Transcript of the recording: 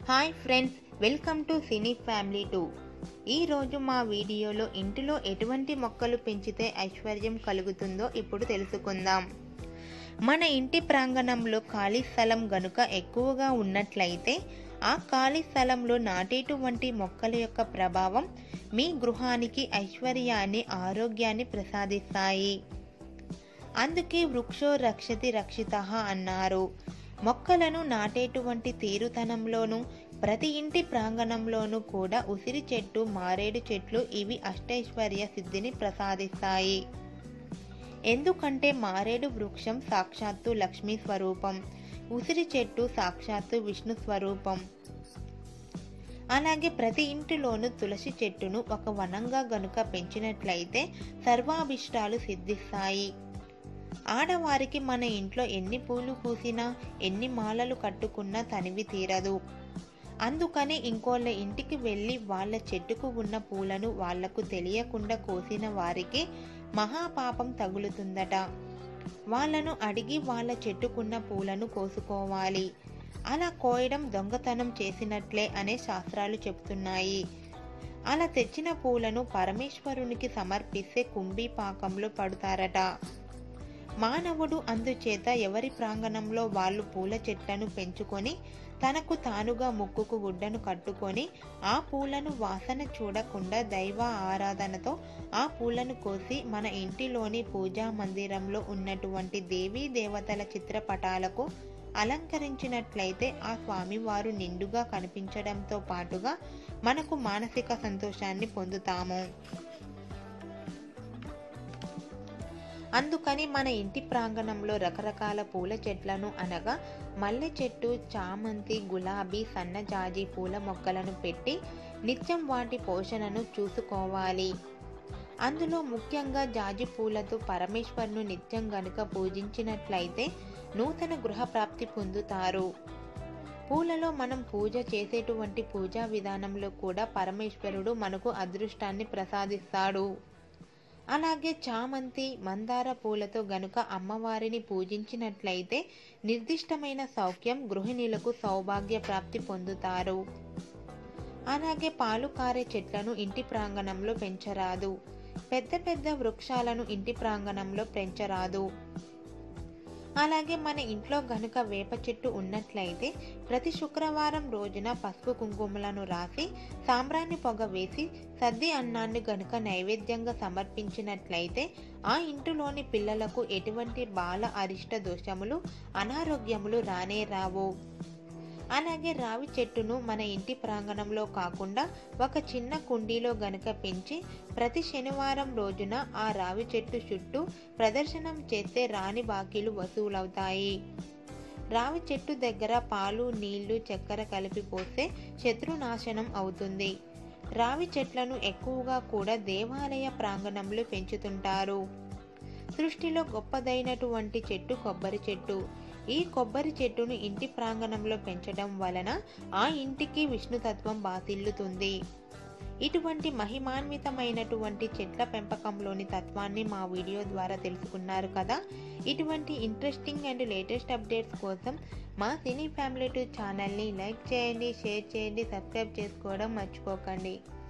hi friends welcome to cine family two ఈరోజు మా వీడియోలో ఇంటిలో ఎటువంటి మొక్కలు పెంచితే ఐశ్వర్యం కలుగుతుందో ఇప్పుడు తెలుసుకుందాం మన ఇంటి ప్రాంగణంలో ఖాళీ స్థలం గనుక ఎక్కువగా ఉన్నట్లయితే ఆ ఖాళీ స్థలంలో నాటేటువంటి మొక్కల యొక్క ప్రభావం మీ గృహానికి ఐశ్వర్యాన్ని ఆరోగ్యాన్ని ప్రసాదిస్తాయి అందుకే వృక్షో రక్షతి రక్షిత అన్నారు మొక్కలను నాటేటువంటి తీరుతనంలోనూ ప్రతి ఇంటి ప్రాంగణంలోనూ కూడా ఉసిరి చెట్టు మారేడు చెట్లు ఇవి అష్టైశ్వర్య సిద్ధిని ప్రసాదిస్తాయి ఎందుకంటే మారేడు వృక్షం సాక్షాత్తు లక్ష్మీ స్వరూపం ఉసిరి చెట్టు సాక్షాత్తు విష్ణు స్వరూపం అలాగే ప్రతి ఇంటిలోనూ తులసి చెట్టును ఒక వనంగా గనుక పెంచినట్లయితే సర్వాభిష్టాలు సిద్ధిస్తాయి ఆడవారికి మన ఇంట్లో ఎన్ని పూలు పూసినా ఎన్ని మాలలు కట్టుకున్నా తనివి తీరదు అందుకని ఇంకోళ్ళ ఇంటికి వెళ్ళి వాళ్ళ చెట్టుకు ఉన్న పూలను వాళ్లకు తెలియకుండా కోసిన వారికి మహాపాపం తగులుతుందట వాళ్ళను అడిగి వాళ్ళ చెట్టుకున్న పూలను కోసుకోవాలి అలా కోయడం దొంగతనం చేసినట్లే అనే శాస్త్రాలు చెప్తున్నాయి అలా తెచ్చిన పూలను పరమేశ్వరునికి సమర్పిస్తే కుంభీ పాకంలో పడతారట మానవుడు అందుచేత ఎవరి ప్రాంగణంలో వాళ్ళు పూల చెట్లను పెంచుకొని తనకు తానుగా ముక్కుకు గుడ్డను కట్టుకొని ఆ పూలను వాసన చూడకుండా దైవ ఆరాధనతో ఆ పూలను కోసి మన ఇంటిలోని పూజా మందిరంలో ఉన్నటువంటి దేవీ దేవతల చిత్రపటాలకు అలంకరించినట్లయితే ఆ స్వామివారు నిండుగా కనిపించడంతో పాటుగా మనకు మానసిక సంతోషాన్ని పొందుతాము అందుకని మన ఇంటి ప్రాంగణంలో రకరకాల పూల చెట్లను అనగా మల్లె చెట్టు చామంతి గులాబీ సన్నజాజి పూల మొక్కలను పెట్టి నిత్యం వాటి పోషణను చూసుకోవాలి అందులో ముఖ్యంగా జాజి పూలతో పరమేశ్వరును నిత్యం గనుక పూజించినట్లయితే నూతన గృహప్రాప్తి పొందుతారు పూలలో మనం పూజ చేసేటువంటి పూజా విధానంలో కూడా పరమేశ్వరుడు మనకు అదృష్టాన్ని ప్రసాదిస్తాడు అలాగే చామంతి మందార పూలతో గనుక అమ్మవారిని పూజించినట్లయితే నిర్దిష్టమైన సౌఖ్యం గృహిణులకు సౌభాగ్య ప్రాప్తి పొందుతారు అలాగే పాలు కారే చెట్లను ఇంటి ప్రాంగణంలో పెంచరాదు పెద్ద పెద్ద వృక్షాలను ఇంటి ప్రాంగణంలో పెంచరాదు అలాగే మన ఇంట్లో గనుక వేప చెట్టు ఉన్నట్లయితే ప్రతి శుక్రవారం రోజున పసుపు కుంకుమలను రాసి సాంబ్రాన్ని పొగ వేసి సద్ది అన్నాన్ని గనుక నైవేద్యంగా సమర్పించినట్లయితే ఆ ఇంటిలోని పిల్లలకు ఎటువంటి బాల అరిష్ట దోషములు అనారోగ్యములు రానే రావు అలాగే రావి చెట్టును మన ఇంటి ప్రాంగణంలో కాకుండా ఒక చిన్న కుండీలో గనుక పెంచి ప్రతి శనివారం రోజున ఆ రావి చెట్టు చుట్టూ ప్రదర్శనం చేస్తే రాని బాకీలు వసూలవుతాయి రావి చెట్టు దగ్గర పాలు నీళ్లు చక్కెర కలిపి పోస్తే శత్రునాశనం అవుతుంది రావి చెట్లను ఎక్కువగా కూడా దేవాలయ ప్రాంగణంలో పెంచుతుంటారు సృష్టిలో గొప్పదైనటువంటి చెట్టు కొబ్బరి చెట్టు ఈ కొబ్బరి చెట్టును ఇంటి ప్రాంగణంలో పెంచడం వలన ఆ ఇంటికి విష్ణుతత్వం బాసిల్లుతుంది ఇటువంటి మహిమాన్వితమైనటువంటి చెట్ల పెంపకంలోని తత్వాన్ని మా వీడియో ద్వారా తెలుసుకున్నారు కదా ఇటువంటి ఇంట్రెస్టింగ్ అండ్ లేటెస్ట్ అప్డేట్స్ కోసం మా సినీ ఫ్యామిలీ టూ ఛానల్ని లైక్ చేయండి షేర్ చేయండి సబ్స్క్రైబ్ చేసుకోవడం మర్చిపోకండి